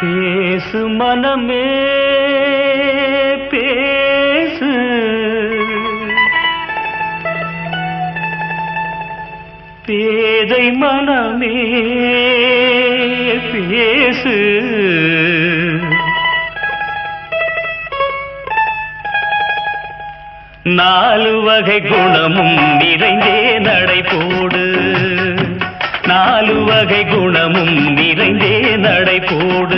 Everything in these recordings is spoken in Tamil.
பேசு மனமே பேசு பேதை மனமே பேசு நாலு வகை குணமும் நிறைந்தே நடை போடு நாலு வகை குணமும் நிறைந்தே நடை போடு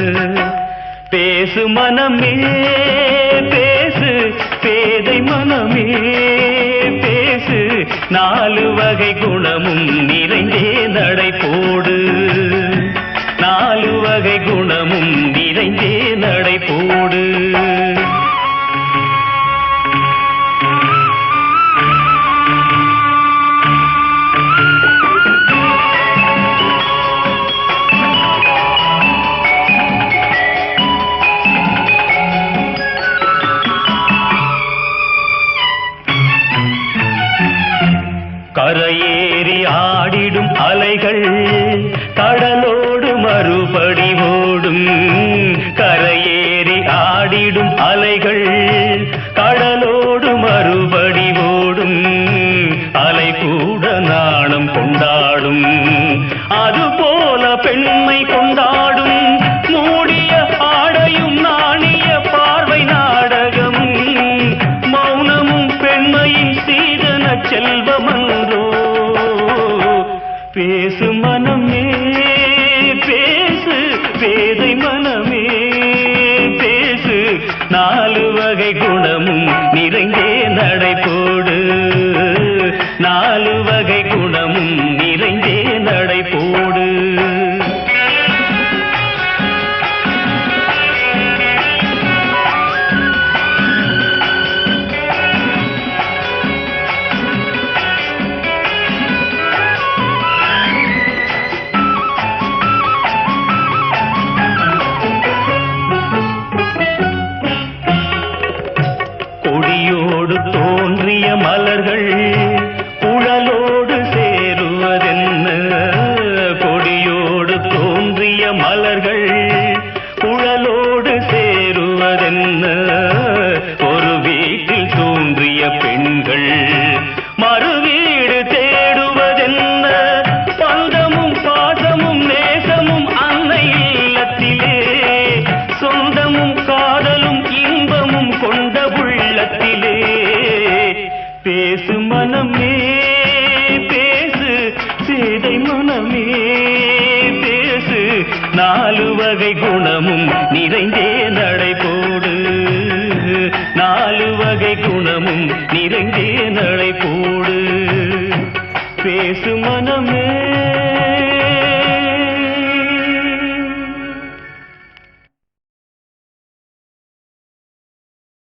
பேசு மனமே பேசு பேதை மனமே பேசு நாலு வகை குணமும் நிறைந்தே நடை போடு நாலு வகை குணமும் நிறைந்தே நடை போடு கரையேறி ஆடிடும் அலைகள் கடலோடு மறுபடி ஓடும் கரையேறி ஆடிடும் அலைகள் கடலோடு மறுபடி ஓடும் அலை கூட நாணம் கொண்டாடும் அதுபோல பெண்மை கொண்டாடும் மூடிய ஆடையும் நாணிய பார்வை நாடகம் மௌனமும் பெண்மையின் சீதன செல்வமன்றோ பேசு மனமே பேசு பேதை மனமே பேசு நாலு வகை குணமும் நிறைந்தே நடை போடு நாலு வகை குணமும் நிறைந்தே நடை போடு கொடியோடு தோன்றிய மலர்கள் குழலோடு சேருவதென்ன கொடியோடு தோன்றிய மலர்கள் குழலோடு சேருவதென்ன ஒரு வீட்டில் தோன்றிய பெண்கள் மறுவீடு தேடுவதென்ன பந்தமும் பாசமும் நேசமும் அன்னை இல்லத்திலே சொந்தமும் காதலும் இன்பமும் கொண்ட உள்ளத்திலே பேசு மனமே பேசு சேதை மனமே பேசு நாலு வகை குணமும் நிறைந்தே நடை போடு நாலு வகை குணமும் நிறைந்தே நடை போடு பேசு மனமே